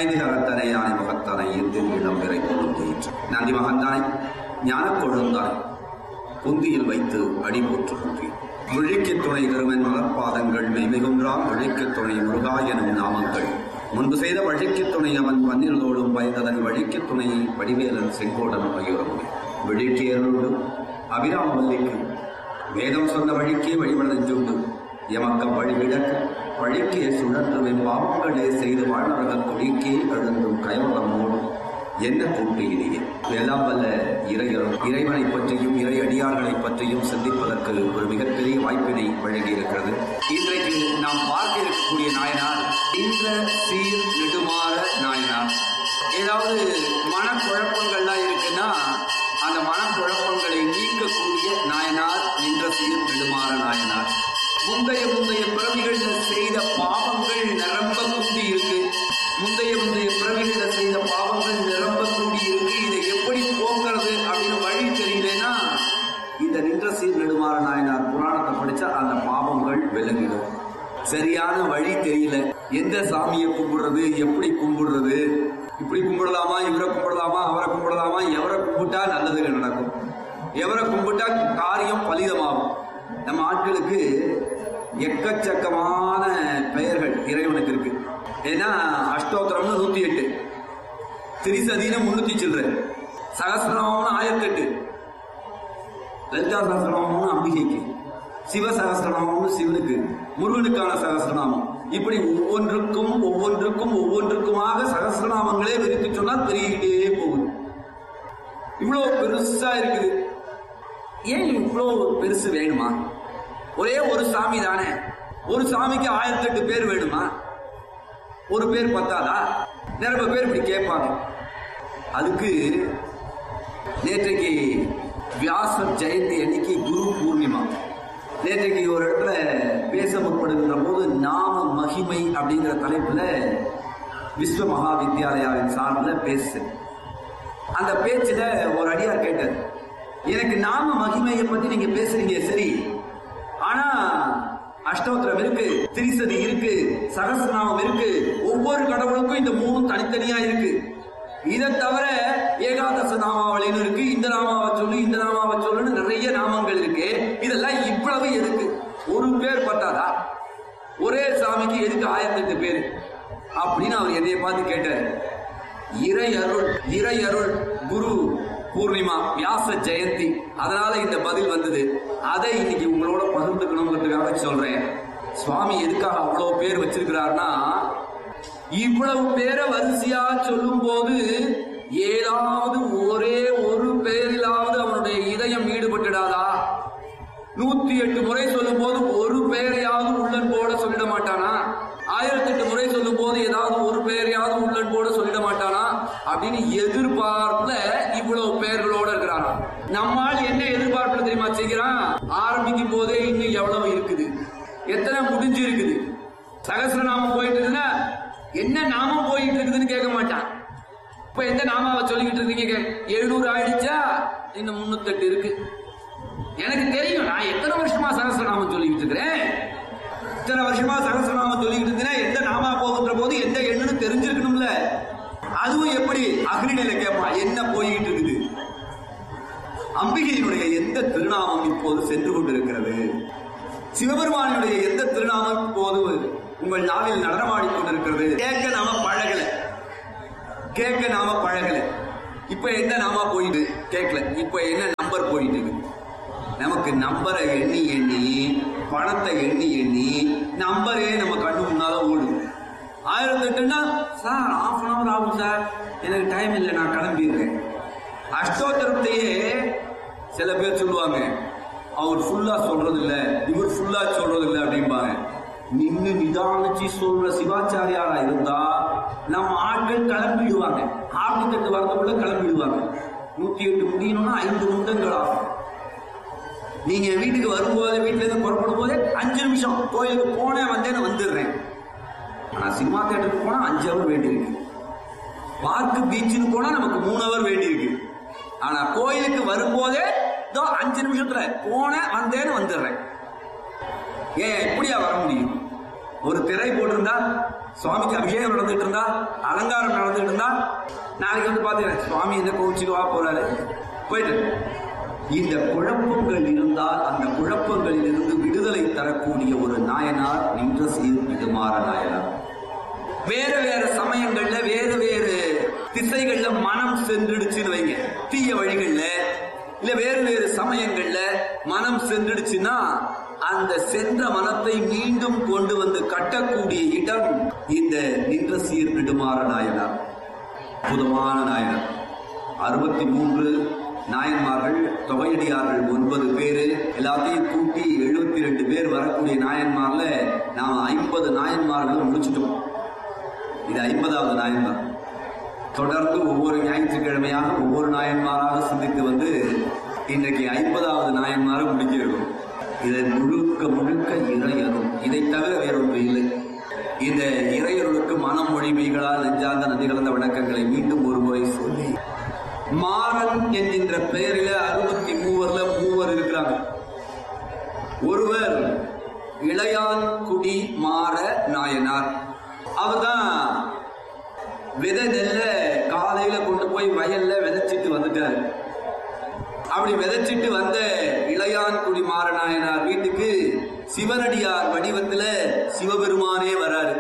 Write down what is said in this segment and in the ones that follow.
ஐந்து கரத்தனை யானை முகத்தனை இந்தில் இளம் விரை கொழுந்தயிற்று நந்தி மகந்தானை ஞானக் கொழுந்தானை குந்தியில் வைத்து அடி போற்றுகின்றேன் விழிக்கத் துணை கருவன் மலர்பாதங்கள் மெய்மிகுன்றாம் விழிக்கத் துணை முருகா எனும் நாமங்கள் முன்பு செய்த வழிக்கத் துணை அவன் பன்னிரதோடும் பயந்ததன் வழிக்கத் துணை வடிவேலன் செங்கோடன் பையுறவும் விழிக்கியரோடு அபிராமவல்லிக்கு வேதம் சொன்ன வழிக்கே வழிபடுதஞ்சுண்டு எமக்கம் வழிவிடக்கு வழிக்கே சுழன்றுவின் பாவங்களே செய்து வாழ்நரக கொடிக்கே எழுந்தும் கைவளமோடு என்ன கூட்டு இனிய எல்லாம் வல்ல இறையர் இறைவனை பற்றியும் இறை அடியார்களை பற்றியும் சிந்திப்பதற்கு ஒரு மிகப்பெரிய வாய்ப்பினை வழங்கி இருக்கிறது இன்றைக்கு நாம் பார்க்க இருக்கக்கூடிய நாயனார் இன்ற சீர் நெடுமாற நாயனார் ஏதாவது மனக்குழப்பங்கள்லாம் இருக்குன்னா அந்த மனக்குழப்பங்களை நீக்கக்கூடிய நாயனார் நின்ற சீர் நெடுமாற நாயனார் முந்தைய முந்தைய பிறவிகளில் செய்த பாவங்கள் நிரம்ப கூடி இருக்கு முந்தைய முந்தைய பிறவிகளில் செய்த பாவங்கள் நிரம்ப கூடி இருக்கு இதை எப்படி போக்குறது அப்படின்னு வழி தெரியலன்னா இந்த நின்ற சீர் நெடுமாற நாயனார் புராணத்தை படிச்சா அந்த பாவங்கள் விளங்கிடும் சரியான வழி தெரியல எந்த சாமியை கும்பிடுறது எப்படி கும்பிடுறது இப்படி கும்பிடலாமா இவரை கும்பிடலாமா அவரை கும்பிடலாமா எவரை கும்பிட்டா நல்லதுகள் நடக்கும் எவரை கும்பிட்டா காரியம் பலிதமாகும் நம்ம ஆட்களுக்கு எக்கச்சக்கமான பெயர்கள் இறைவனுக்கு இருக்கு ஏன்னா அஷ்டோத்திரம்னு நூத்தி எட்டு திரிசதினு முன்னூத்தி சில்லற சகசிரநாமம்னு ஆயிரத்தி எட்டு லலிதா சகசிரநாமம்னு அம்பிகைக்கு சிவ சகசிரநாமம்னு சிவனுக்கு முருகனுக்கான சகசிரநாமம் இப்படி ஒவ்வொன்றுக்கும் ஒவ்வொன்றுக்கும் ஒவ்வொன்றுக்குமாக சகசிரநாமங்களே விரித்து சொன்னால் பெருகிட்டே போகுது இவ்வளவு பெருசா இருக்குது ஏன் இவ்வளோ பெருசு வேணுமா ஒரே ஒரு சாமி தானே ஒரு சாமிக்கு ஆயிரத்தி எட்டு பேர் வேணுமா ஒரு பேர் பத்தாதா நிறைய பேர் இப்படி கேட்பாங்க அதுக்கு நேற்றைக்கு வியாசர் ஜெயந்தி அன்னைக்கு குரு பூர்ணிமா நேற்றைக்கு ஒரு இடத்துல பேச முற்படுகின்ற போது நாம மகிமை அப்படிங்கிற தலைப்புல விஸ்வ மகா வித்யாலயாவின் சார்பில் பேசு அந்த பேச்சுல ஒரு அடியார் கேட்டார் எனக்கு நாம மகிமையை பத்தி நீங்க பேசுறீங்க சரி ஆனா அஷ்டோத்திரம் இருக்கு திரிசதி இருக்கு சகசிரநாமம் இருக்கு ஒவ்வொரு கடவுளுக்கும் இந்த மூணும் தனித்தனியா இருக்கு இதை தவிர ஏகாதச நாமாவளின்னு இருக்கு இந்த நாமாவை சொல்லு இந்த நாமாவை சொல்லுன்னு நிறைய நாமங்கள் இருக்கு இதெல்லாம் இவ்வளவு எதுக்கு ஒரு பேர் பத்தாதா ஒரே சாமிக்கு எதுக்கு ஆயிரத்தி எட்டு பேர் அப்படின்னு அவர் என்னைய பார்த்து கேட்டார் இறை அருள் இறை அருள் குரு பூர்ணிமா வியாச ஜெயந்தி அதனால இந்த பதில் வந்தது அதை இன்னைக்கு உங்களோட பகிர்ந்துக்கணுங்கிறதுக்காக சொல்றேன் சுவாமி எதுக்காக அவ்வளவு பேர் வச்சிருக்கிறாருன்னா இவ்வளவு பேரை வரிசையா சொல்லும் போது ஏதாவது ஒரே ஒரு பேரிலாவது அவனுடைய இதயம் ஈடுபட்டுடாதா நூத்தி எட்டு முறை சொல்லும் போது ஒரு பெயரையாவது உள்ளன் போட சொல்லிட மாட்டானா ஆயிரத்தி எட்டு முறை சொல்லும் போது ஏதாவது ஒரு பெயரையாவது உள்ளன் போட சொல்லிட மாட்டானா அப்படின்னு எதிர்பார்ப்புல இவ்வளவு பெயர்களோட இருக்கிறானா நம்மால் என்ன எதிர்பார்ப்புல தெரியுமா செய்கிறான் ஆரம்பிக்கும் போதே இன்னும் எவ்வளவு இருக்குது எத்தனை முடிஞ்சு இருக்குது சகசிரநாமம் போயிட்டு இருக்குன்னா என்ன நாமம் போயிட்டு இருக்குதுன்னு கேட்க மாட்டான் இப்ப எந்த நாமாவை சொல்லிக்கிட்டு இருக்கீங்க எழுநூறு ஆயிடுச்சா இன்னும் முன்னூத்தெட்டு இருக்கு எனக்கு தெரியும் நான் எத்தனை வருஷமா சகசிரநாமம் சொல்லிக்கிட்டு இருக்கிறேன் இத்தனை வருஷமா சகசிரநாமம் சொல்லிக்கிட்டு இருந்தேன்னா எந்த நாமா போகுன்ற போது எந்த எண்ணுன்னு தெரிஞ்சிருக்கணும்ல அதுவும் எப்படி அக்னிநிலை கேட்பான் என்ன போய்கிட்டு இருக்குது அம்பிகையினுடைய எந்த திருநாமம் இப்போது சென்று கொண்டிருக்கிறது சிவபெருமானுடைய எந்த திருநாமம் இப்போது உங்கள் நாவில் நடனமாடிக் கொண்டிருக்கிறது கேட்க நாம பழகல கேட்க நாம பழகல இப்ப என்ன நாம போயிட்டு கேட்கல இப்ப என்ன நம்பர் போயிட்டு இருக்கு நமக்கு நம்பரை எண்ணி எண்ணி பணத்தை எண்ணி எண்ணி நம்பரே நம்ம கண்ணு முன்னால ஓடும் ஆயிரத்தி எட்டுன்னா சார் ஆஃப் அன் அவர் ஆகும் சார் எனக்கு டைம் இல்லை நான் கிளம்பிடுறேன் அஷ்டோத்தரத்தையே சில பேர் சொல்லுவாங்க அவர் ஃபுல்லா சொல்றது இல்ல இவர் ஃபுல்லா சொல்றது இல்ல அப்படிம்பாங்க நின்னு நிதானிச்சு சொல்ற சிவாச்சாரியாரா இருந்தா நம்ம ஆட்கள் கிளம்பிடுவாங்க ஆயிரத்தி எட்டு வரதுக்குள்ள கிளம்பிடுவாங்க நூத்தி எட்டு முடியணும்னா ஐந்து நிமிடங்கள் ஆகும் நீங்க வீட்டுக்கு வரும்போது வீட்டுல இருந்து புறப்படும் போதே அஞ்சு நிமிஷம் கோயிலுக்கு போனேன் வந்தேன்னு வந்துடுறேன் ஆனா சினிமா தேட்டருக்கு போனா அஞ்சு அவர் வேண்டியிருக்கு பார்க்கு பீச்சுன்னு போனா நமக்கு மூணு அவர் வேண்டியிருக்கு ஆனா கோயிலுக்கு வரும்போதே இதோ அஞ்சு நிமிஷத்துல போனேன் வந்தேன்னு வந்துடுறேன் ஏன் எப்படியா வர முடியும் ஒரு திரை போட்டிருந்தா சுவாமிக்கு அபிஷேகம் நடந்துட்டு இருந்தா அலங்காரம் நடந்துட்டு இருந்தா நாளைக்கு வந்து பாத்தீங்கன்னா சுவாமி என்ன கோவிச்சுக்கு வா போறாரு போயிட்டு இந்த குழப்பங்கள் இருந்தால் அந்த குழப்பங்களில் இருந்து விடுதலை தரக்கூடிய ஒரு நாயனார் நின்ற சீர் விடுமாற நாயனார் வேற வேற சமயங்கள்ல வேறு வேறு திசைகள்ல மனம் சென்றுடுச்சுன்னு வைங்க தீய வழிகள்ல இல்ல வேறு வேறு சமயங்கள்ல மனம் சென்றுடுச்சுன்னா அந்த சென்ற மனத்தை மீண்டும் கொண்டு வந்து கட்டக்கூடிய இடம் இந்த நின்ற சீர் நெடுமாற நாயனார் அற்புதமான நாயனார் அறுபத்தி மூன்று நாயன்மார்கள் தொகையடியார்கள் ஒன்பது பேரு எல்லாத்தையும் கூட்டி எழுபத்தி ரெண்டு பேர் வரக்கூடிய நாயன்மார்ல நாம ஐம்பது நாயன்மார்களும் முடிச்சிட்டோம் இது ஐம்பதாவது நாயன்மார் தொடர்ந்து ஒவ்வொரு ஞாயிற்றுக்கிழமையாக ஒவ்வொரு நாயன்மாராக சிந்தித்து வந்து இன்றைக்கு ஐம்பதாவது நாயன்மாரை முடிக்க இருக்கும் இதை முழுக்க முழுக்க இறையரும் இதை தவிர வேறொன்று இல்லை இந்த இறையர்களுக்கு மனம் மொழிமைகளால் நெஞ்சார்ந்த நதி கலந்த வணக்கங்களை மீண்டும் ஒரு முறை சொல்லி மாறன் என்கின்ற பெயரில அறுபத்தி மூவர்ல மூவர் இருக்கிறாங்க ஒருவர் இளையான்குடி மாற நாயனார் அவர்தான் விதை நெல்ல காலையில கொண்டு போய் வயல்ல விதைச்சிட்டு வந்துட்டாரு அப்படி விதைச்சிட்டு வந்த இளையான்குடி மாறநாயனார் வீட்டுக்கு சிவனடியார் வடிவத்துல சிவபெருமானே வராரு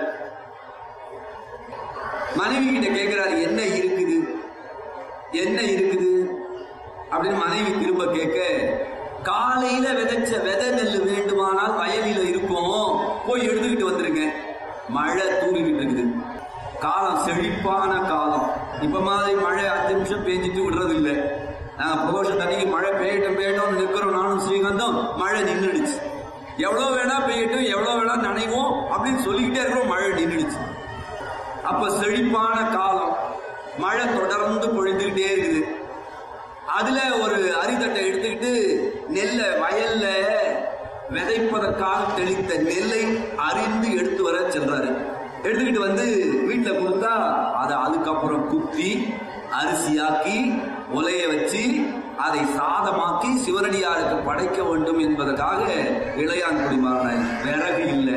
மனைவி கிட்ட கேட்கிறாரு என்ன இருக்குது என்ன இருக்குது அப்படின்னு மனைவி திரும்ப கேட்க காலையில விதைச்ச விதை நெல் வேண்டுமானால் வயலில இருக்கும் போய் எடுத்துக்கிட்டு வந்துருங்க மழை தூங்கிக்கிட்டு இருக்குது காலம் செழிப்பான காலம் இப்ப மாதிரி மழை அஞ்சு நிமிஷம் பேஞ்சிட்டு விடுறது இல்லை நாங்க பிரதோஷ தண்ணிக்கு மழை பெய்யட்டும் பெய்யட்டும் நிற்கிறோம் நானும் ஸ்ரீகந்தம் மழை நின்றுடுச்சு எவ்வளவு வேணா பெய்யட்டும் எவ்வளவு வேணா நனைவோம் அப்படின்னு சொல்லிக்கிட்டே இருக்கிறோம் மழை நின்றுடுச்சு அப்ப செழிப்பான காலம் மழை தொடர்ந்து பொழிந்துகிட்டே இருக்குது அதுல ஒரு அரிதட்டை எடுத்துக்கிட்டு நெல்லை வயல்ல விதைப்பதற்காக தெளித்த நெல்லை அறிந்து எடுத்து வர சென்றாரு எடுத்துக்கிட்டு வந்து வீட்டுல கொடுத்தா அதை அதுக்கப்புறம் குத்தி அரிசியாக்கி உலைய வச்சு அதை சாதமாக்கி சிவனடியாருக்கு படைக்க வேண்டும் என்பதற்காக இளையான்குடி மாறினார் விறகு இல்லை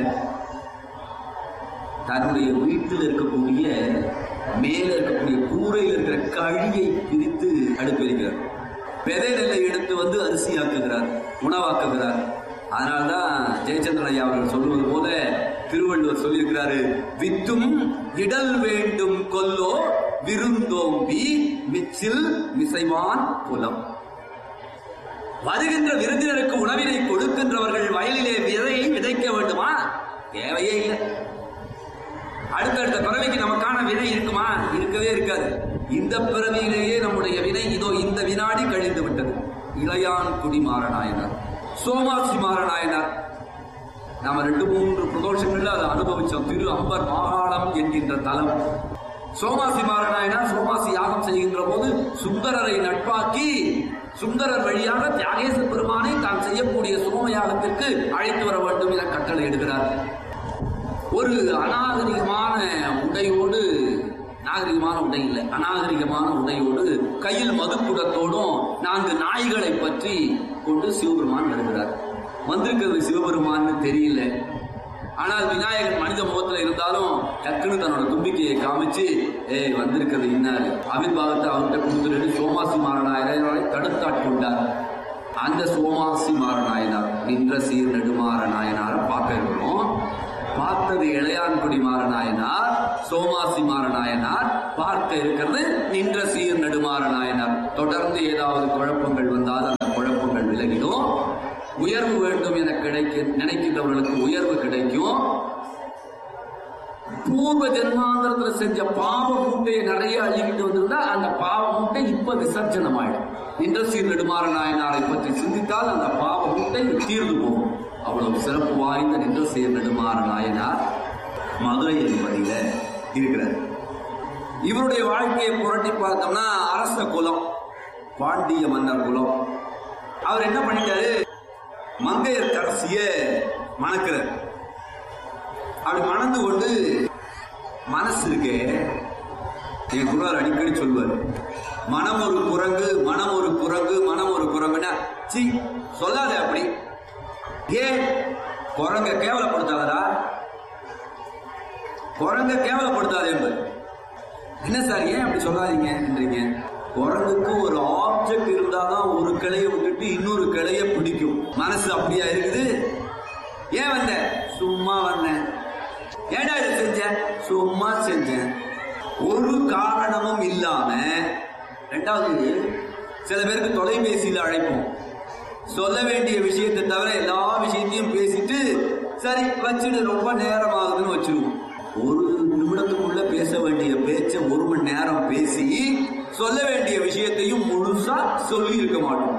தன்னுடைய வீட்டில் இருக்கக்கூடிய மேல இருக்கக்கூடிய கூரையில் இருக்கிற கழியை பிரித்து அடுப்பெரிக்கிறார் விதை நெல்லை எடுத்து வந்து அரிசியாக்குகிறார் உணவாக்குகிறார் அதனால்தான் ஜெயச்சந்திரன் ஐயா அவர்கள் சொல்லுவது போல திருவள்ளுவர் சொல்லியிருக்கிறாரு வித்தும் இடல் வேண்டும் கொல்லோ விருந்தோம்பி மிச்சில் மிசைவான் புலம் வருகின்ற விருந்தினருக்கு உணவினை கொடுக்கின்றவர்கள் வயலிலே விதையை விதைக்க வேண்டுமா தேவையே இல்லை அடுத்தடுத்த பிறவிக்கு நமக்கான வினை இருக்குமா இருக்கவே இருக்காது இந்த பிறவியிலேயே நம்முடைய வினை இதோ இந்த வினாடி கழிந்து விட்டது இளையான் குடிமாறநாயனார் சோமாசி மாறநாயனார் நாம ரெண்டு மூன்று பிரதோஷங்கள்ல அதை அனுபவிச்சோம் திரு அம்பர் மாகாணம் என்கின்ற தலம் சோமாசி மாறநாயனார் சோமாசி யாகம் செய்கின்ற போது சுந்தரரை நட்பாக்கி சுந்தரர் வழியாக தியாகேச பெருமானை தான் செய்யக்கூடிய சோம யாகத்திற்கு அழைத்து வர வேண்டும் என கட்டளை எடுக்கிறார் ஒரு அநாகரிகமான உடையோடு நாகரிகமான உடை இல்லை அநாகரிகமான உடையோடு கையில் மதுக்குடத்தோடும் நான்கு நாய்களை பற்றி கொண்டு சிவபெருமான் வருகிறார் வந்திருக்கிறது சிவபெருமான்னு தெரியல ஆனால் விநாயகர் மனித முகத்துல இருந்தாலும் டக்குன்னு தன்னோட தும்பிக்கையை காமிச்சு ஏய் வந்திருக்கிறது இன்னாரு அவிர்வாகத்தை அவர்கிட்ட கொடுத்துட்டு சோமாசி மாறனாயரை தடுத்தாட்கொண்டார் அந்த சோமாசி மாறநாயனார் நின்ற சீர் நெடுமாற நாயனாரை பார்க்க இருக்கிறோம் பார்த்தது இளையான்குடி மாறநாயனார் சோமாசி மாறநாயனார் பார்க்க இருக்கிறது நின்ற சீர் நெடுமாற நாயனார் தொடர்ந்து ஏதாவது குழப்பங்கள் வந்தால் அந்த குழப்பங்கள் விலகிடும் உயர்வு வேண்டும் என கிடைக்க நினைக்கின்றவர்களுக்கு உயர்வு கிடைக்கும் பூர்வ ஜென்மாந்திரத்துல செஞ்ச பாவ மூட்டையை நிறைய அள்ளிக்கிட்டு வந்திருந்தா அந்த பாவ மூட்டை இப்ப விசர்ஜனம் ஆயிடும் நின்ற சீர் நெடுமாற நாயனாரை பற்றி சிந்தித்தால் அந்த பாவ மூட்டை தீர்ந்து போகும் அவ்வளவு சிறப்பு வாய்ந்த நின்ற சீர் நெடுமாற நாயனார் மதுரை என்பதில இருக்கிறார் இவருடைய வாழ்க்கையை புரட்டி பார்த்தோம்னா அரச குலம் பாண்டிய மன்னர் குலம் அவர் என்ன பண்ணிட்டாரு மங்கையர்கரசிய மணக்கிறார் அப்படி மணந்து கொண்டு மனசு இருக்கே என் குருவார் அடிக்கடி சொல்வார் மனம் ஒரு குரங்கு மனம் ஒரு குரங்கு மனம் ஒரு குரங்குன்னா சி சொல்லாத அப்படி ஏன் குரங்க கேவலப்படுத்தாதடா குரங்க கேவலப்படுத்தாதே என்பது என்ன சார் ஏன் அப்படி சொல்லாதீங்கன்றீங்க குரங்குக்கு ஒரு ஆப்ஜெக்ட் இருந்தாதான் ஒரு கிளையை விட்டுட்டு இன்னொரு கிளைய பிடிக்கும் மனசு அப்படியா இருக்குது ஏன் வந்த சும்மா வந்தேன் ஏடா இதை செஞ்சேன் சும்மா செஞ்சேன் ஒரு காரணமும் இல்லாம ரெண்டாவது சில பேருக்கு தொலைபேசியில் அழைப்போம் சொல்ல வேண்டிய விஷயத்தை தவிர எல்லா விஷயத்தையும் பேசிட்டு சரி வச்சுட்டு ரொம்ப நேரம் ஆகுதுன்னு வச்சிருவோம் ஒரு நிமிடத்துக்குள்ள பேச வேண்டிய பேச்சை ஒரு மணி நேரம் பேசி சொல்ல வேண்டிய விஷயத்தையும் முழுசா சொல்லி இருக்க மாட்டோம்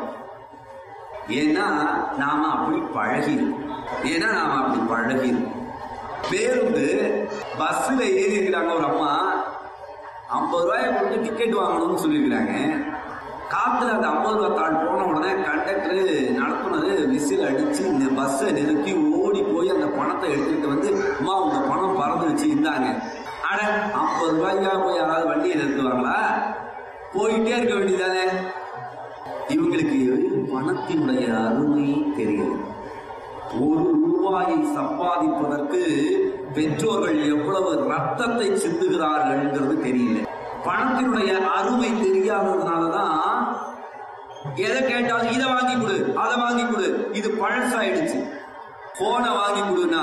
ஏன்னா நாம அப்படி பழகி இருக்கோம். ஏன்னா நாம அப்படி பழகி இருக்கோம். பேருந்து பஸ்ல ஏறி இருக்கிறாங்க ஒரு அம்மா ஐம்பது ரூபாயை கொடுத்து டிக்கெட் வாங்கணும்னு சொல்லியிருக்கிறாங்க காத்துல அந்த ஐம்பது ரூபாய் தாள் போன உடனே கண்டக்டர் நடத்துனது விசில் அடிச்சு இந்த பஸ்ஸை நிறுத்தி ஓடி போய் அந்த பணத்தை எடுத்துக்கிட்டு வந்து அம்மா உங்க பணம் பறந்துருச்சு இந்தாங்க அட ஐம்பது ரூபாய்க்காக போய் யாராவது வண்டியை நிறுத்துவாங்களா போயிட்டே இருக்க வேண்டியதானே இவங்களுக்கு பணத்தினுடைய அருமை தெரியுது ஒரு ரூபாயை சம்பாதிப்பதற்கு பெற்றோர்கள் எவ்வளவு ரத்தத்தை சிந்துகிறார்கள்ங்கிறது தெரியல பணத்தினுடைய அருமை தெரியாததுனாலதான் எதை கேட்டாலும் இதை வாங்கி கொடு அதை வாங்கி கொடு இது பழசாயிடுச்சு போனை வாங்கி கொடுனா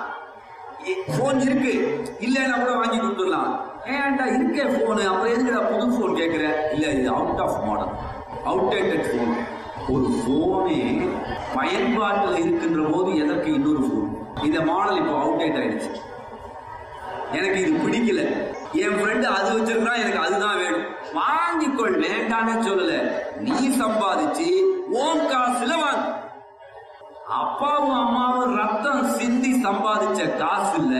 போன் இருக்கு இல்லைன்னா கூட வாங்கி கொடுத்துடலாம் ஏன்டா இருக்கே போனு அப்புறம் எதுக்குடா புது போன் கேட்கிற இல்ல இது out of model outdated phone ஒரு போனே பயன்பாட்டில் இருக்கின்ற போது எதற்கு இன்னொரு போன் இந்த மாடல் இப்போ அவுடேட் ஆயிடுச்சு எனக்கு இது பிடிக்கல என் ஃப்ரெண்டு அது வச்சிருக்கான் எனக்கு அதுதான் வேணும் வாங்கிக்கொள் வேண்டான்னு சொல்லல நீ சம்பாதிச்சு ஓன் காசுல வாங்க அப்பாவும் அம்மாவும் ரத்தம் சிந்தி சம்பாதிச்ச காசு இல்ல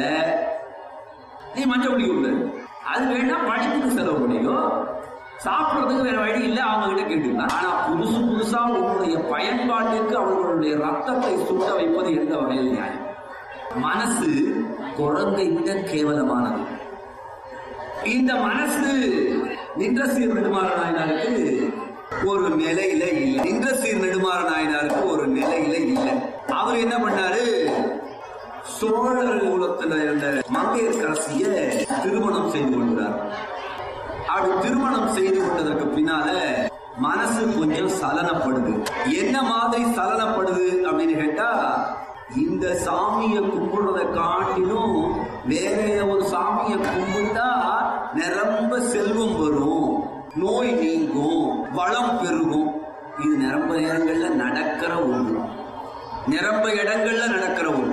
நீ மஞ்சள் குடிக்க கூடாது அது வேணா படிப்புக்கு செலவு பண்ணிக்கோ சாப்பிடுறதுக்கு வேற வழி இல்லை அவங்க கிட்ட கேட்டுக்கலாம் ஆனா புதுசு புதுசா உன்னுடைய பயன்பாட்டிற்கு அவர்களுடைய ரத்தத்தை சுட்ட வைப்பது எந்த வகையில் நியாயம் மனசு குரங்கை விட கேவலமானது இந்த மனசு நின்ற சீர் நெடுமாற நாயனாருக்கு ஒரு நிலையில இல்லை நின்ற சீர் நெடுமாற நாயனாருக்கு ஒரு நிலையில இல்லை அவர் என்ன பண்ணாரு சோழர் குலத்துல இருந்த மங்கையர்கரசிய திருமணம் செய்து கொண்டார் அப்படி திருமணம் செய்து கொண்டதற்கு பின்னால மனசு கொஞ்சம் சலனப்படுது என்ன மாதிரி சலனப்படுது அப்படின்னு கேட்டா இந்த சாமியை கும்பிடுறத காட்டிலும் வேற ஒரு சாமியை கும்பிட்டா நிரம்ப செல்வம் வரும் நோய் நீங்கும் வளம் பெருகும் இது நிரம்ப நேரங்கள்ல நடக்கிற ஒன்று நிரம்ப இடங்கள்ல நடக்கிற ஒன்று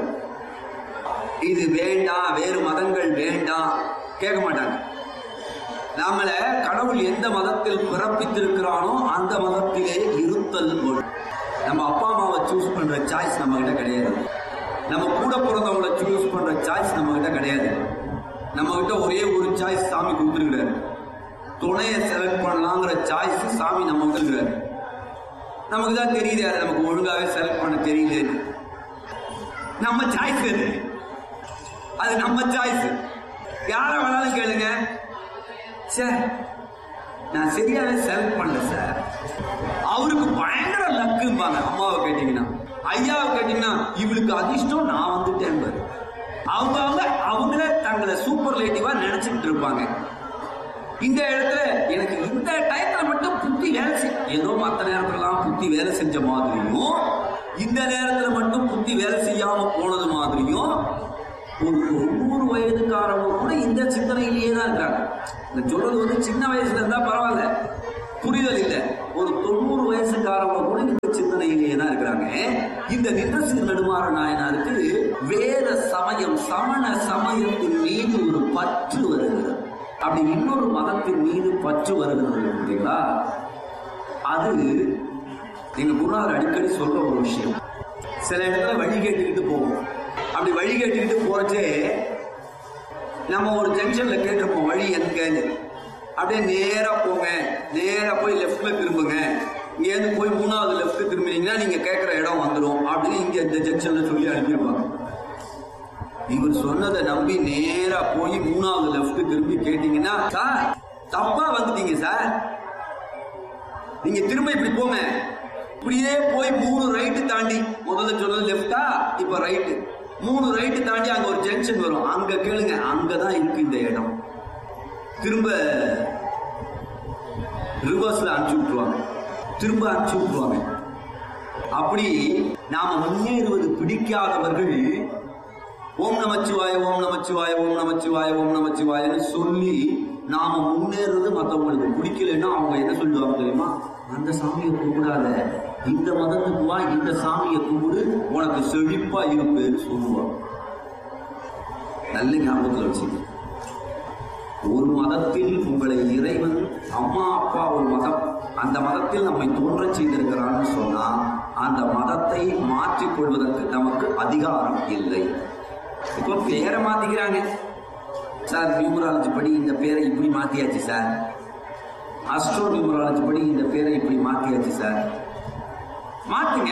இது வேண்டாம் வேறு மதங்கள் வேண்டாம் கேட்க மாட்டாங்க நாமள கடவுள் எந்த மதத்தில் பிறப்பித்திருக்கிறானோ அந்த மதத்திலே இருத்தல் வேண்டும். நம்ம அப்பா அம்மாவை சூஸ் பண்ற சாய்ஸ் நம்ம கிட்ட கிடையாது நம்ம கூட பிறந்தவங்கள சூஸ் பண்ற சாய்ஸ் நம்ம கிட்ட கிடையாது நம்ம கிட்ட ஒரே ஒரு சாய்ஸ் சாமி கொடுத்துருக்கிறாரு துணையை செலக்ட் பண்ணலாங்கிற சாய்ஸ் சாமி நம்ம கொடுத்துருக்கிறாரு நமக்கு தான் தெரியுது அது நமக்கு ஒழுங்காவே செலக்ட் பண்ண தெரியலன்னு நம்ம சாய்ஸ் அது அது நம்ம சாய்ஸ் யார வேணாலும் கேளுங்க சார் நான் சரியாவே செலக்ட் பண்ணல சார் அவருக்கு பயங்கர லக்கும்பாங்க அம்மாவை கேட்டீங்கன்னா ஐயாவை கேட்டீங்கன்னா இவளுக்கு அதிர்ஷ்டம் நான் வந்துட்டேன் பாரு. அவங்க அவங்க அவங்கள தங்களை சூப்பர்லேட்டிவா நினைச்சுக்கிட்டு இருப்பாங்க இந்த இடத்துல எனக்கு இந்த டயத்துல மட்டும் புத்தி வேலை செய் ஏதோ மற்ற நேரத்துலலாம் புத்தி வேலை செஞ்ச மாதிரியும் இந்த நேரத்துல மட்டும் புத்தி வேலை செய்யாம போனது மாதிரியும் ஒரு தொண்ணூறு வயதுக்காரவங்க கூட இந்த சிந்தனையிலேயே தான் இருக்காங்க நான் சொல்றது வந்து சின்ன வயசுல இருந்தா பரவாயில்ல புரிதல் இல்லை ஒரு தொண்ணூறு வயசுக்காரவங்க கூட இந்த சிந்தனையிலேயே தான் இருக்கிறாங்க இந்த நின்றசி நெடுமாற நாயனாருக்கு வேத சமயம் சமண சமயத்தின் மீது ஒரு பற்று வருகிறது அப்படி இன்னொரு மதத்தின் மீது பற்று வருகிறது பார்த்தீங்களா அது எங்க குருநாதர் அடிக்கடி சொல்ற ஒரு விஷயம் சில இடத்துல வழி கேட்டுக்கிட்டு போவோம் அப்படி வழி கேட்டுக்கிட்டு போறச்சே நம்ம ஒரு ஜங்ஷன்ல கேட்டிருப்போம் வழி எங்கன்னு அப்படியே நேரா போங்க நேரா போய் லெஃப்ட்ல திரும்புங்க இங்க இருந்து போய் மூணாவது லெஃப்ட் திரும்பினீங்கன்னா நீங்க கேட்கிற இடம் வந்துடும் அப்படின்னு இங்க இந்த ஜங்ஷன்ல சொல்லி அனுப்பியிருப்பாங்க இவர் சொன்னதை நம்பி நேரா போய் மூணாவது லெஃப்ட் திரும்பி கேட்டீங்கன்னா சார் தப்பா வந்துட்டீங்க சார் நீங்க திரும்ப இப்படி போங்க இப்படியே போய் மூணு ரைட்டு தாண்டி முதல்ல சொன்னது லெஃப்டா இப்ப ரைட்டு மூணு ரைட்டு தாண்டி அங்க ஒரு ஜங்ஷன் வரும் அங்க கேளுங்க அங்கதான் இருக்கு இந்த இடம் திரும்ப ரிவர்ஸ்ல அனுப்பிச்சு விட்டுருவாங்க திரும்ப அனுப்பிச்சு விட்டுருவாங்க அப்படி நாம முன்னேறுவது பிடிக்காதவர்கள் ஓம் நமச்சிவாய ஓம் நமச்சிவாய ஓம் நமச்சிவாய ஓம் நமச்சிவாயன்னு சொல்லி நாம முன்னேறது மத்தவங்களுக்கு பிடிக்கலைன்னா அவங்க என்ன சொல்லுவாங்க தெரியுமா அந்த சாமியை கும்பிடாத இந்த மதத்துக்கு வா இந்த சாமியை கும்பிடு உனக்கு செழிப்பா இருப்பேன்னு சொல்லுவாங்க நல்ல ஞாபகத்தில் வச்சுக்க ஒரு மதத்தில் உங்களை இறைவன் அம்மா அப்பா ஒரு மதம் அந்த மதத்தில் நம்மை தோன்றச் செய்திருக்கிறான்னு சொன்னா அந்த மதத்தை மாற்றிக் கொள்வதற்கு நமக்கு அதிகாரம் இல்லை இப்போ பேரை மாத்திக்கிறாங்க சார் நியூமராலஜி படி இந்த பேரை இப்படி மாத்தியாச்சு சார் அஸ்ட்ரோ நியூமராலஜி படி இந்த பேரை இப்படி மாத்தியாச்சு சார் மாத்துங்க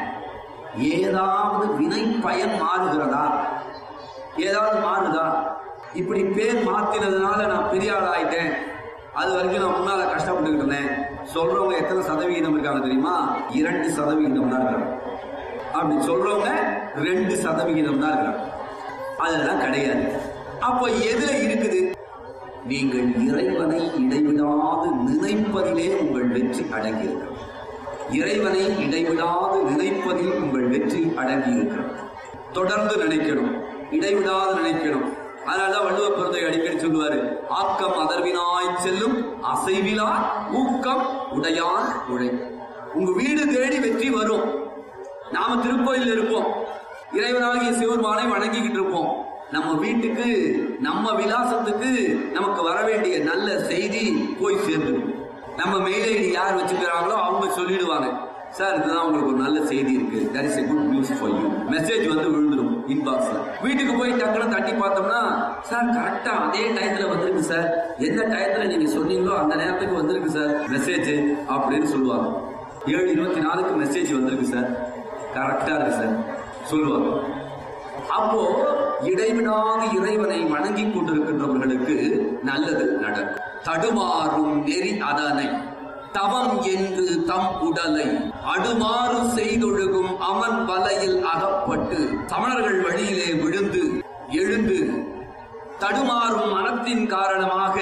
ஏதாவது வினை பயன் மாறுகிறதா ஏதாவது மாறுதா இப்படி பேர் மாத்தினதுனால நான் பெரிய ஆள் ஆயிட்டேன் அது வரைக்கும் நான் முன்னால கஷ்டப்பட்டுக்கிட்டு இருந்தேன் சொல்றவங்க எத்தனை சதவிகிதம் இருக்காங்க தெரியுமா இரண்டு சதவிகிதம் தான் இருக்காங்க அப்படி சொல்றவங்க ரெண்டு சதவிகிதம் தான் இருக்காங்க அதெல்லாம் கிடையாது அப்போ எதுல இருக்குது நீங்கள் இறைவனை இடைவிடாது நினைப்பதிலே உங்கள் வெற்றி அடங்கியிருக்கிறது இறைவனை இடைவிடாது நினைப்பதில் உங்கள் வெற்றி அடங்கி இருக்கிறது தொடர்ந்து நினைக்கணும் இடைவிடாது நினைக்கணும் அதனாலதான் வள்ளுவ பிறந்தை அடிக்கடி சொல்லுவாரு ஆக்கம் அதர்வினாய் செல்லும் அசைவிலா ஊக்கம் உடையான் உழை உங்க வீடு தேடி வெற்றி வரும் நாம திருக்கோயில் இருப்போம் இறைவனாகிய சிவருமானை வணங்கிக்கிட்டு இருப்போம் நம்ம வீட்டுக்கு நம்ம விலாசத்துக்கு நமக்கு வர வேண்டிய நல்ல செய்தி போய் சேர்ந்துடும் நம்ம மெயில் ஐடி யார் வச்சுக்கிறாங்களோ அவங்க சொல்லிடுவாங்க சார் இதுதான் உங்களுக்கு ஒரு நல்ல செய்தி இருக்கு that is a good news for you message வந்து விழுந்துடும் இன்பாக்ஸ்ல வீட்டுக்கு போய் டக்குனு தட்டி பார்த்தோம்னா சார் கரெக்டா அதே டயத்துல வந்திருக்கு சார் எந்த டயத்துல நீங்க சொன்னீங்களோ அந்த நேரத்துக்கு வந்திருக்கு சார் மெசேஜ் அப்படின்னு சொல்லுவாங்க ஏழு இருபத்தி நாலுக்கு மெசேஜ் வந்திருக்கு சார் கரெக்டா இருக்கு சார் சொல்லுவாங்க அப்போ இடைவிடாது இறைவனை வணங்கி கொண்டிருக்கின்றவர்களுக்கு நல்லது நடக்கும் தடுமாறும் நெறி அதனை தவம் என்று தம் உடலை அடுமாறு செய்தொழுகும் அவன் வலையில் அகப்பட்டு சமணர்கள் வழியிலே விழுந்து எழுந்து தடுமாறும் மனத்தின் காரணமாக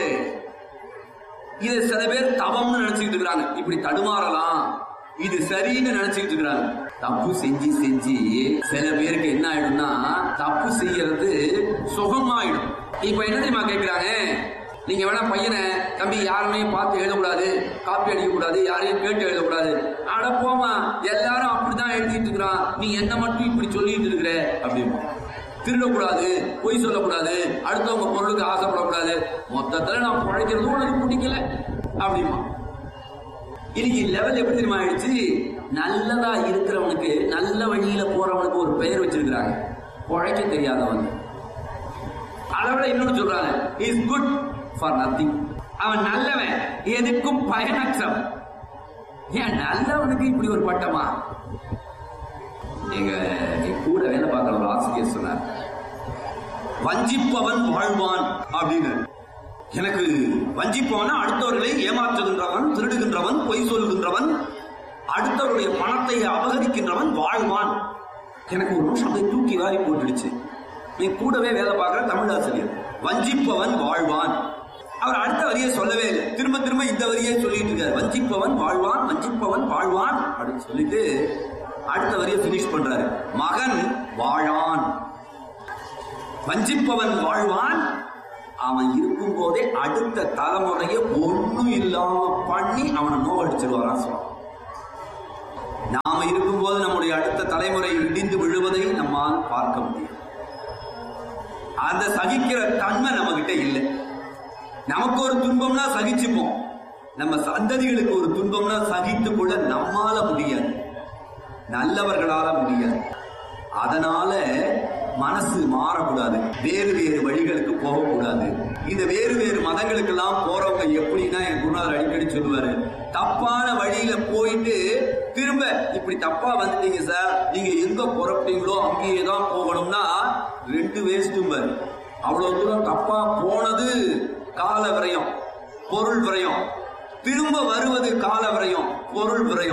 இதை சில பேர் தவம்னு நினைச்சுக்கிட்டு இருக்கிறாங்க இப்படி தடுமாறலாம் இது சரின்னு நினைச்சுக்கிட்டு இருக்கிறாங்க தப்பு செஞ்சு செஞ்சு சில பேருக்கு என்ன ஆயிடும்னா தப்பு செய்யறது சுகமாயிடும் இப்ப என்ன தெரியுமா கேட்கிறாங்க நீங்க வேணா பையனை தம்பி யாருமே பார்த்து எழுதக்கூடாது காப்பி அடிக்க கூடாது யாரையும் கேட்டு எழுதக்கூடாது அட போமா எல்லாரும் அப்படிதான் எழுதிட்டு இருக்கிறான் நீ என்ன மட்டும் இப்படி சொல்லிட்டு இருக்கிற அப்படிமா திருடக்கூடாது பொய் சொல்லக்கூடாது அடுத்தவங்க பொருளுக்கு ஆசைப்படக்கூடாது மொத்தத்துல நான் பழைக்கிறது உனக்கு பிடிக்கல அப்படிமா இன்னைக்கு லெவல் எப்படி தெரியுமா ஆயிடுச்சு நல்லதா இருக்கிறவனுக்கு நல்ல வழியில போறவனுக்கு ஒரு பெயர் வச்சிருக்கிறாங்க உழைக்க தெரியாதவன் அதை விட இன்னொன்னு சொல்றாங்க இஸ் குட் ஃபார் நத்திங் அவன் நல்லவன் எதுக்கும் பயனற்றவன் ஏன் நல்லவனுக்கு இப்படி ஒரு பட்டமா எங்க என் கூட வேலை பார்க்குற ஒரு ஆசிரியர் சொன்னார் வஞ்சிப்பவன் வாழ்வான் அப்படின்னு எனக்கு வஞ்சிப்பவன் அடுத்தவர்களை ஏமாற்றுகின்றவன் திருடுகின்றவன் பொய் சொல்லுகின்றவன் அடுத்தவருடைய பணத்தை அபகரிக்கின்றவன் வாழ்வான் எனக்கு ஒரு நிமிஷம் அப்படியே தூக்கி வாரி போட்டுடுச்சு நீ கூடவே வேலை பார்க்குற தமிழ் ஆசிரியர் வஞ்சிப்பவன் வாழ்வான் அவர் அடுத்த வரியை சொல்லவே இல்லை திரும்ப திரும்ப இந்த வரியை சொல்லிட்டு இருக்காரு வஞ்சிப்பவன் வாழ்வான் வஞ்சிப்பவன் வாழ்வான் அப்படின்னு சொல்லிட்டு அடுத்த வரியை பினிஷ் பண்றாரு மகன் வாழான் வஞ்சிப்பவன் வாழ்வான் அவன் இருக்கும் போதே அடுத்த தலைமுறையை ஒண்ணும் இல்லாம பண்ணி அவனை நோவடிச்சிருவாரான் சொல்றான் நாம இருக்கும்போது நம்முடைய அடுத்த தலைமுறை இடிந்து விழுவதை நம்மால் பார்க்க முடியும் அந்த சகிக்கிற தன்மை நம்ம கிட்ட இல்லை நமக்கு ஒரு துன்பம்னா சகிச்சுப்போம் நம்ம சந்ததிகளுக்கு ஒரு துன்பம்னா சகித்து கொள்ள நம்மால முடியாது நல்லவர்களால முடியாது அதனால மனசு மாறக்கூடாது வேறு வேறு வழிகளுக்கு போகக்கூடாது இந்த வேறு வேறு மதங்களுக்கெல்லாம் போறவங்க எப்படின்னா என் குருநாதர் அடிக்கடி சொல்லுவாரு தப்பான வழியில போயிட்டு திரும்ப இப்படி தப்பா வந்துட்டீங்க சார் நீங்க எங்க புறப்பட்டீங்களோ அங்கேயே தான் போகணும்னா ரெண்டு வேஸ்ட்டும் பாரு அவ்வளவு தூரம் தப்பா போனது கால விரயம் பொருள் விரயம் திரும்ப வருவது கால விரயம் பொருள் விரயம்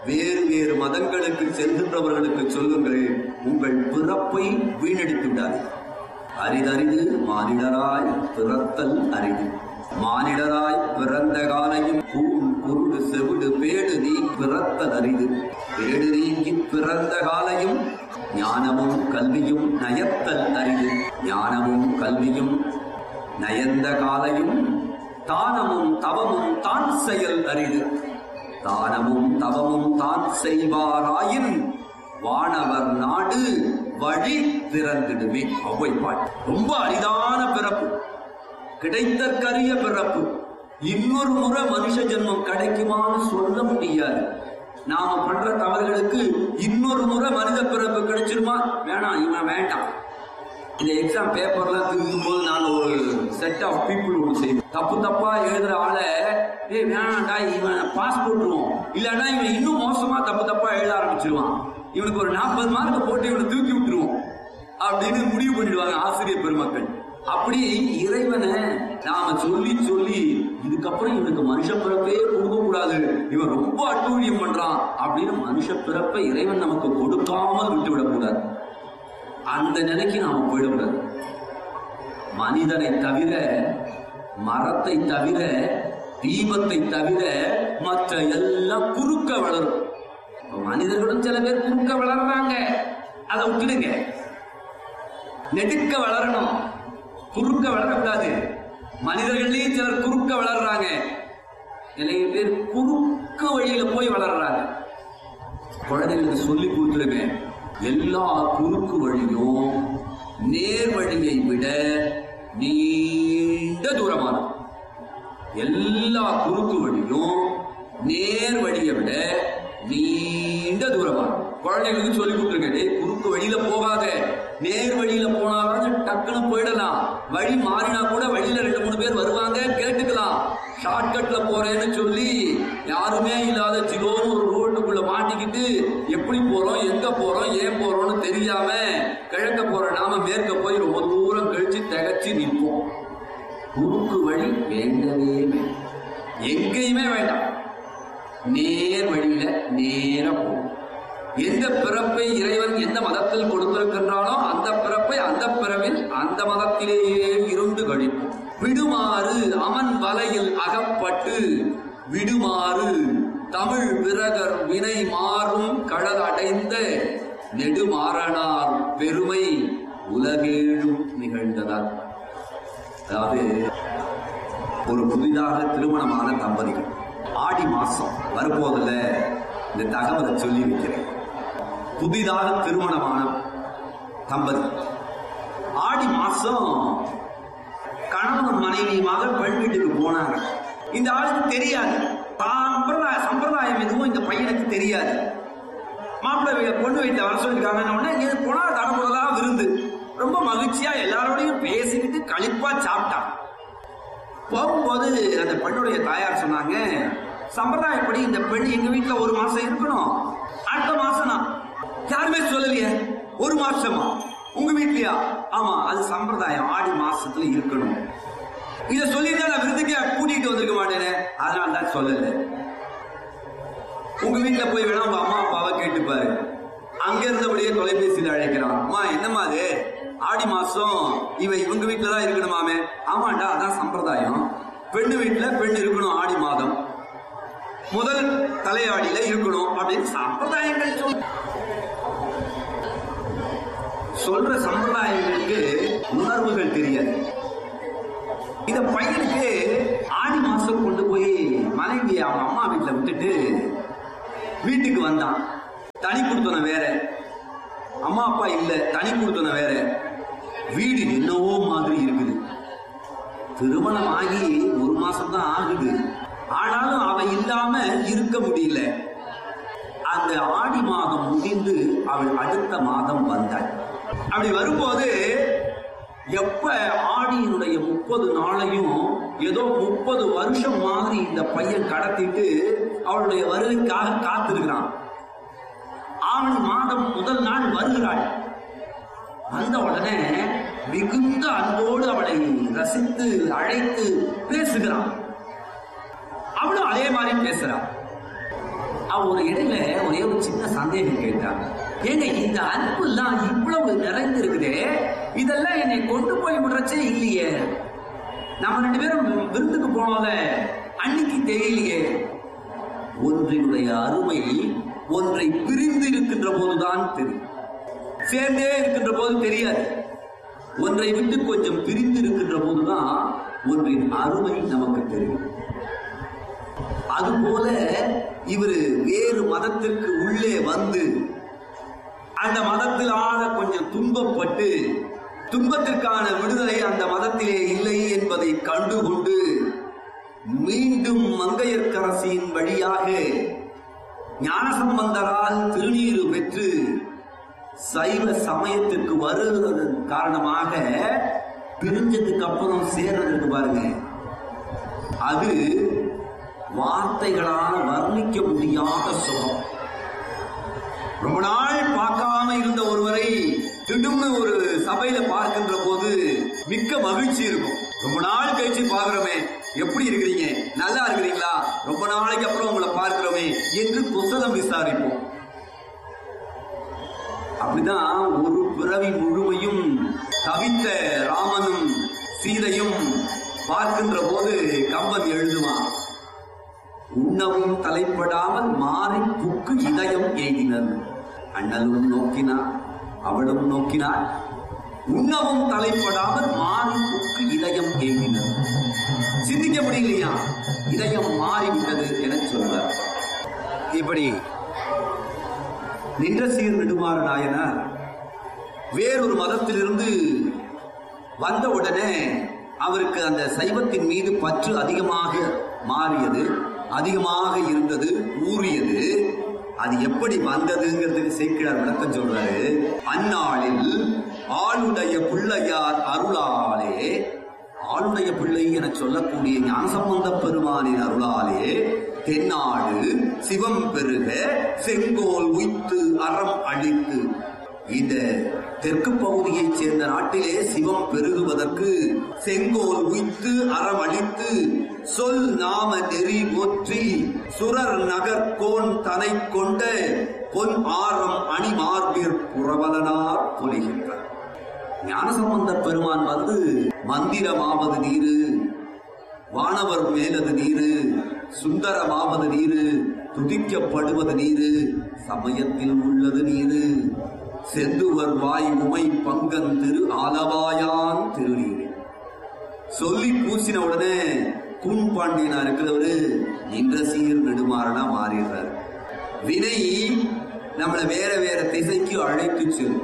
வேறு வேறு மதங்களுக்கு செல்கின்றவர்களுக்கு சொல்லுங்கள் உங்கள் பிறப்பை வீணடித்து விடாதீர்கள் அரிதரிது மானிடராய் பிறத்தல் அரிது மானிடராய் பிறந்த காலையும் கூண் குருடு செவிடு பேடு நீ பிறத்தல் அரிது பேடு நீங்கி பிறந்த காலையும் ஞானமும் கல்வியும் நயத்தல் அரிது ஞானமும் கல்வியும் நயந்த காலையும் தானமும் தவமும் தான் செயல் அரிது தானமும் தவமும் தான் செய்வாராயின் வானவர் நாடு வழி திறந்திடுமே ஒவ்வை பாட்டு ரொம்ப அரிதான பிறப்பு கிடைத்தற்கரிய பிறப்பு இன்னொரு முறை மனுஷ ஜென்மம் கிடைக்குமான்னு சொல்ல முடியாது நாம பண்ற தவறுகளுக்கு இன்னொரு முறை மனித பிறப்பு கிடைச்சிருமா வேணாம் இவன் வேண்டாம் இந்த எக்ஸாம் பேப்பர்லாம் திருத்தும் போது நான் ஒரு செட் ஆஃப் பீப்புள் ஒன்று செய்வேன் தப்பு தப்பா எழுதுற ஆளை ஏய் வேணாண்டா இவன் பாஸ் போட்டுருவோம் இல்லைன்னா இவன் இன்னும் மோசமா தப்பு தப்பா எழுத ஆரம்பிச்சிருவான் இவனுக்கு ஒரு நாற்பது மார்க் போட்டு இவனை தூக்கி விட்டுருவோம் அப்படின்னு முடிவு பண்ணிடுவாங்க ஆசிரியர் பெருமக்கள் அப்படி இறைவனை நாம சொல்லி சொல்லி இதுக்கப்புறம் இவனுக்கு மனுஷ பிறப்பே கொடுக்க கூடாது இவன் ரொம்ப அட்டூழியம் பண்றான் அப்படின்னு மனுஷ பிறப்பை இறைவன் நமக்கு கொடுக்காமல் விட்டு விடக்கூடாது அந்த நிலைக்கு நாம போயிடக்கூடாது மனிதனை தவிர மரத்தை தவிர தீபத்தை தவிர மற்ற எல்லாம் குறுக்க வளரும் இப்ப மனிதர்களும் சில பேர் குறுக்க வளர்றாங்க அதை விட்டுடுங்க நெடுக்க வளரணும் குறுக்க வளரக்கூடாது மனிதர்களையும் சிலர் குறுக்க வளர்றாங்க நிறைய பேர் குறுக்க வழியில போய் வளர்றாங்க குழந்தைங்களுக்கு சொல்லி கொடுத்துருங்க எல்லா குறுக்கு வழியும் நேர் வழியை விட நீண்ட தூரமானது எல்லா குறுக்கு வழியும் நேர் வழியை விட நீண்ட தூரமானது குழந்தைங்களுக்கு சொல்லி கொடுத்துருங்க டேய் குறுக்கு வழியில போகாத நேர் வழியில போனாலும் டக்குன்னு போயிடலாம் வழி மாறினா கூட வழியில ரெண்டு மூணு பேர் வருவாங்க கேட்டுக்கலாம் ஷார்ட்கட்ல போறேன்னு சொல்லி யாருமே இல்லாத ஜிரோன்னு ஒரு ரோட்டுக்குள்ள மாட்டிக்கிட்டு எப்படி போறோம் எங்க போறோம் ஏன் போறோம்னு தெரியாம கிழக்க போற நாம மேற்க போய் ரொம்ப தூரம் கழிச்சு திகச்சு நிற்போம் குறுக்கு வழி வேண்டவே வேண்டாம் எங்கேயுமே வேண்டாம் நேர் வழியில நேரா போகும் எந்த பிறப்பை இறைவன் எந்த மதத்தில் கொடுத்திருக்கின்றானோ அந்த பிறப்பை அந்த பிறவில் அந்த மதத்திலேயே இருந்து கழிப்போம் விடுமாறு அவன் வலையில் அகப்பட்டு விடுமாறு தமிழ் விரகர் வினை மாறும் கடல் அடைந்த நெடுமாறனார் பெருமை உலகேழும் நிகழ்ந்ததால் அதாவது ஒரு புதிதாக திருமணமான தம்பதிகள் ஆடி மாசம் வரும்போதுல இந்த தகவலை சொல்லி வைக்கிறேன் புதிதாக திருமணமான தம்பதி ஆடி மாசம் கணவன் மனைவியுமாக பெண் வீட்டுக்கு போனாங்க இந்த ஆளுக்கு தெரியாது சம்பிரதாய சம்பிரதாயம் எதுவும் இந்த பையனுக்கு தெரியாது மாப்பிள்ளை வீ- பொண்ணு வீட்டில் வர சொல்லியிருக்காங்க உடனே இங்கே போனா தடமுடலா விருந்து ரொம்ப மகிழ்ச்சியா எல்லாரோடையும் பேசிக்கிட்டு களிப்பா சாப்பிட்டான் போகும்போது அந்த பெண்ணுடைய தாயார் சொன்னாங்க சம்பிரதாயப்படி இந்த பெண் எங்க வீட்டுல ஒரு மாசம் இருக்கணும் அடுத்த மாசம் நான் யாருமே சொல்லலையே ஒரு மாசமா உங்க வீட்லயா ஆமா அது சம்பிரதாயம் ஆடி மாசத்துல இருக்கணும் இத சொல்லிட்டு நான் விருதுக்கே கூட்டிட்டு வந்திருக்க மாட்டேனே அதனால தான் சொல்லல உங்க வீட்டுல போய் வேணா உங்க அம்மா அப்பாவை கேட்டுப்பாரு அங்க இருந்தபடியே தொலைபேசியில் அழைக்கிறான் அம்மா என்னம்மா அது ஆடி மாசம் இவ இவங்க வீட்டுல தான் இருக்கணுமாமே ஆமாண்டா அதான் சம்பிரதாயம் பெண்ணு வீட்டுல பெண் இருக்கணும் ஆடி மாதம் முதல் தலையாடியில இருக்கணும் அப்படின்னு சம்பிரதாயங்கள் சொல் சொல்ற சம்பிரதாயங்களுக்கு உணர்வுகள் தெரியாது இந்த பையனுக்கு ஆடி மாசம் கொண்டு போய் மனைவி அவங்க அம்மா வீட்டுல விட்டுட்டு வீட்டுக்கு வந்தான் தனி கொடுத்தன வேற அம்மா அப்பா இல்ல தனி கொடுத்தன வேற வீடு என்னவோ மாதிரி இருக்குது திருமணம் ஆகி ஒரு மாசம் தான் ஆகுது ஆனாலும் அவ இல்லாம இருக்க முடியல அந்த ஆடி மாதம் முடிந்து அவள் அடுத்த மாதம் வந்தாள் அப்படி வரும்போது எப்ப ஆடியினுடைய முப்பது நாளையும் ஏதோ முப்பது வருஷம் மாதிரி இந்த பையன் கடத்திட்டு அவளுடைய வருகைக்காக காத்திருக்கிறான் ஆவணி மாதம் முதல் நாள் வருகிறாள் வந்த உடனே மிகுந்த அன்போடு அவளை ரசித்து அழைத்து பேசுகிறான் அவளும் அதே மாதிரி பேசுறான் அவ ஒரு இடையில ஒரே ஒரு சின்ன சந்தேகம் கேட்டாங்க ஏங்க இந்த அன்பு எல்லாம் இவ்வளவு நிறைந்திருக்குதே இதெல்லாம் என்னை கொண்டு போய் விடுறச்சே இல்லையே நம்ம ரெண்டு பேரும் விருந்துக்கு போனோம்ல அன்னைக்கு தெரியலையே ஒன்றினுடைய அருமை ஒன்றை பிரிந்து இருக்கின்ற போதுதான் தெரியும் சேர்ந்தே இருக்கின்ற போது தெரியாது ஒன்றை விட்டு கொஞ்சம் பிரிந்து இருக்கின்ற போதுதான் ஒன்றின் அருமை நமக்கு தெரியும் அதுபோல இவரு வேறு மதத்திற்கு உள்ளே வந்து அந்த மதத்திலான கொஞ்சம் துன்பப்பட்டு துன்பத்திற்கான விடுதலை அந்த மதத்திலே இல்லை என்பதை கண்டுகொண்டு மீண்டும் மங்கையர்க்கரசியின் வழியாக ஞானசம்பந்தரால் திருநீறு பெற்று சைவ சமயத்திற்கு வருவதன் காரணமாக பிரிஞ்சதுக்கு அப்புறம் சேர்றதுக்கு பாருங்க அது வார்த்தைகளால் வர்ணிக்க முடியாத சுகம் ரொம்ப நாள் பார்க்காம இருந்த ஒருவரை திடும்னு ஒரு சபையில பார்க்கின்ற போது மிக்க மகிழ்ச்சி இருக்கும் ரொம்ப நாள் கழிச்சு பார்க்கிறோமே எப்படி இருக்கிறீங்க நல்லா இருக்கிறீங்களா ரொம்ப நாளைக்கு அப்புறம் உங்களை பார்க்கிறோமே என்று புத்தகம் விசாரிப்போம் அப்படிதான் ஒரு பிறவி முழுமையும் தவித்த ராமனும் சீதையும் பார்க்கின்ற போது கம்பன் எழுதுவான் உண்ணவும் தலைப்படாமல் மாறி புக்கு இதயம் எய்தினர் அண்ணலும் நோக்கினார் அவளும் நோக்கினார் உண்ணவும் தலைப்படாமல் மாறி புக்கு இதயம் எய்தினர் சிந்திக்க முடியலையா இதயம் மாறிவிட்டது என சொல்றார் இப்படி நின்ற சீர் நெடுமாற நாயனார் வேறொரு மதத்திலிருந்து வந்த உடனே அவருக்கு அந்த சைவத்தின் மீது பற்று அதிகமாக மாறியது அதிகமாக இருந்தது ஊறியது அது எப்படி வந்ததுங்கிறதுக்கு சேக்கிழார் விளக்கம் சொல்றாரு அந்நாளில் ஆளுடைய பிள்ளையார் அருளாலே ஆளுடைய பிள்ளை என சொல்லக்கூடிய ஞானசம்பந்த பெருமானின் அருளாலே தென்னாடு சிவம் பெருக செங்கோல் உய்த்து அறம் அழித்து இந்த தெற்கு பகுதியைச் சேர்ந்த நாட்டிலே சிவம் பெருகுவதற்கு செங்கோல் உய்த்து அறம் அழித்து சொல் நாம நெறி போற்றி சுரர் நகர் கோன் தனை கொண்ட பொன் ஆரம் அணிமார்பிற் புறவலனார் பொலிகின்றார் ஞானசம்பந்த பெருமான் வந்து மந்திரமாவது நீரு வானவர் மேலது நீரு சுந்தரமாவது நீரு துதிக்கப்படுவது நீரு சமயத்தில் உள்ளது நீரு செந்துவர் வாய் உமை பங்கன் திரு ஆலவாயான் திருநீரே சொல்லி பூசின உடனே கூன் பாண்டியனா இருக்கிறவரு நின்ற சீர் நெடுமாறனா மாறிடுறாரு வினை நம்மளை வேற வேற திசைக்கு அழைத்து செல்லும்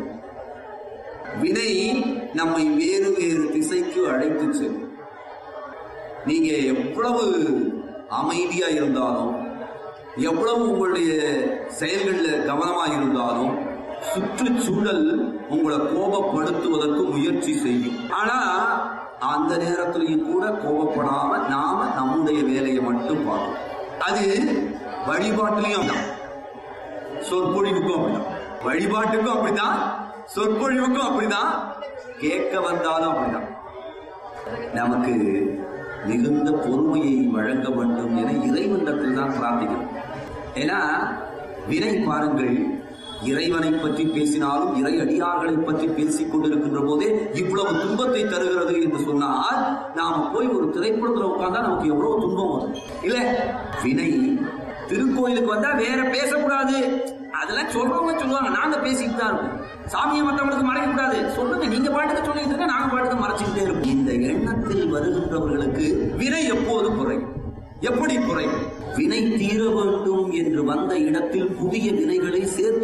வினை நம்மை வேறு வேறு திசைக்கு அழைத்து செல்லும் நீங்க எவ்வளவு அமைதியா இருந்தாலும் எவ்வளவு உங்களுடைய செயல்களில் கவனமா இருந்தாலும் சுற்றுச்சூழல் உங்களை கோபப்படுத்துவதற்கு முயற்சி செய்யும் ஆனா அந்த நேரத்திலையும் கூட கோபப்படாம நாம நம்முடைய வேலையை மட்டும் பார்க்கணும் அது வழிபாட்டிலையும் தான் சொற்பொழிவுக்கும் அப்படிதான் வழிபாட்டுக்கும் அப்படிதான் சொற்பொழிவுக்கும் அப்படிதான் கேட்க வந்தாலும் அப்படிதான் நமக்கு மிகுந்த பொறுமையை வழங்க வேண்டும் என இறைவனிடத்தில் தான் பிரார்த்திக்கிறோம் ஏன்னா வினை பாருங்கள் இறைவனை பற்றி பேசினாலும் இறை அடியார்களை பற்றி பேசிக் கொண்டிருக்கின்ற போதே இவ்வளவு துன்பத்தை தருகிறது என்று சொன்னால் நாம போய் ஒரு திரைப்படத்துல உட்கார்ந்தா நமக்கு எவ்வளவு துன்பம் வரும் இல்ல வினை திருக்கோயிலுக்கு வந்தா வேற பேசக்கூடாது அதெல்லாம் சொல்றவங்க சொல்லுவாங்க நாங்க பேசிட்டு தான் இருக்கோம் சாமியை மற்றவங்களுக்கு மறைக்க கூடாது சொல்லுங்க நீங்க பாட்டுக்கு சொல்லிட்டு இருக்க நாங்க பாட்டுக்கு மறைச்சுக்கிட்டே இருக்கோம் இந்த எண்ணத்தில் வருகின்றவர்களுக்கு வினை எப்போது குறையும் எப்படி குறையும் வினை தீர வேண்டும் என்று வந்த இடத்தில் புதிய வினைகளை சேர்த்து